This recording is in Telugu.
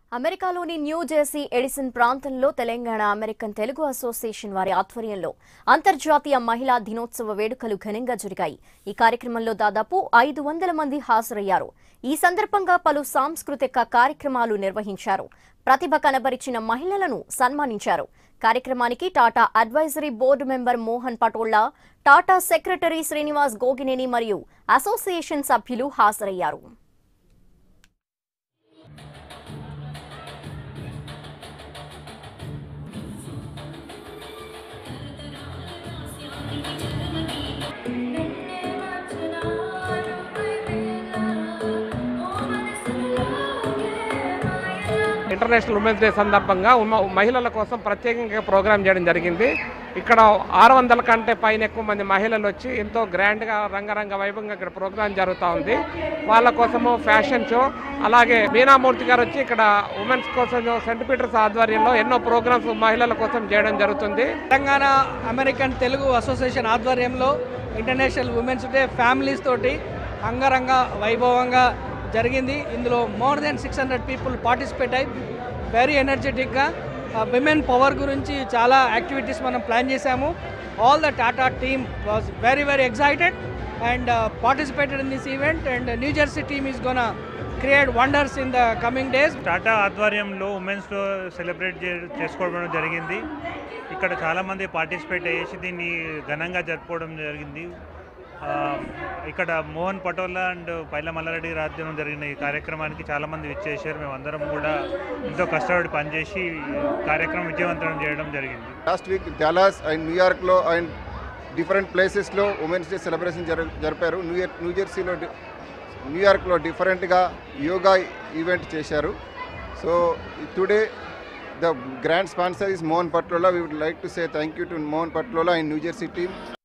అమెరికాలోని న్యూ జెర్సీ ఎడిసన్ ప్రాంతంలో తెలంగాణ అమెరికన్ తెలుగు అసోసియేషన్ వారి ఆధ్వర్యంలో అంతర్జాతీయ మహిళా దినోత్సవ వేడుకలు ఘనంగా జరిగాయి ఈ కార్యక్రమంలో దాదాపు ఐదు వందల మంది హాజరయ్యారు ఈ సందర్భంగా పలు సాంస్కృతిక కార్యక్రమాలు నిర్వహించారు ప్రతిభ కనబరిచిన మహిళలను సన్మానించారు కార్యక్రమానికి TATA advisory board member Mohan Patolla TATA secretary Srinivas Gogineni మరియు అసోసియేషన్ సభ్యులు హాజరయ్యారు ఇంటర్నేషనల్ ఉమెన్స్ డే సందర్భంగా ఉమ- మహిళల కోసం ప్రత్యేకంగా ప్రోగ్రామ్ చేయడం జరిగింది ఇక్కడ ఆరు వందల కంటే పైన ఎక్కువ మంది మహిళలు వచ్చి ఎంతో గ్రాండ్గా రంగరంగ వైభవంగా ఇక్కడ ప్రోగ్రామ్ జరుగుతూ ఉంది వాళ్ళ కోసము ఫ్యాషన్ షో అలాగే మీనామూర్తి గారు వచ్చి ఇక్కడ ఉమెన్స్ కోసం సెంట్ పీటర్స్ ఆధ్వర్యంలో ఎన్నో ప్రోగ్రామ్స్ మహిళల కోసం చేయడం జరుగుతుంది తెలంగాణ అమెరికన్ తెలుగు అసోసియేషన్ ఆధ్వర్యంలో ఇంటర్నేషనల్ ఉమెన్స్ డే ఫ్యామిలీస్ తోటి అంగరంగ వైభవంగా జరిగింది ఇందులో more than six hundred people participate అయ్యి వెరీ ఎనర్జెటిక్గా విమెన్ పవర్ గురించి చాలా యాక్టివిటీస్ మనం ప్లాన్ చేశాము all the TATA team was very very excited and participated in this event and New Jersey team is gonna create wonders in the coming days TATA ఆధ్వర్యంలో ఉమెన్స్ డే సెలబ్రేట్ చే- చేసుకోవడం జరిగింది ఇక్కడ చాలామంది పార్టిసిపేట్ చేసి దీన్ని ఘనంగా జరుపుకోవడం జరిగింది ఆ, ఇక్కడ మోహన్ పటోలా అండ్ పైల మల్లారెడ్డి రాజ్యం జరిగిన ఈ కార్యక్రమానికి చాలామంది విచ్చేసారు మేమందరం కూడా ఎంతో కష్టపడి పనిచేసి ఈ కార్యక్రమం విజయవంతం చేయడం జరిగింది లాస్ట్ వీక్ డాలాస్ అండ్ న్యూయార్క్లో అండ్ డిఫరెంట్ ప్లేసెస్లో ఉమెన్స్ డే సెలబ్రేషన్ జరు జరిపారు న్యూ ఇయర్ న్యూ జెర్సీలో డి- న్యూయార్క్లో డిఫరెంట్గా యోగా ఈవెంట్ చేశారు so today the grand sponsor is Mohan Patlola we would like to say thank you to Mohan Patlola and New Jersey team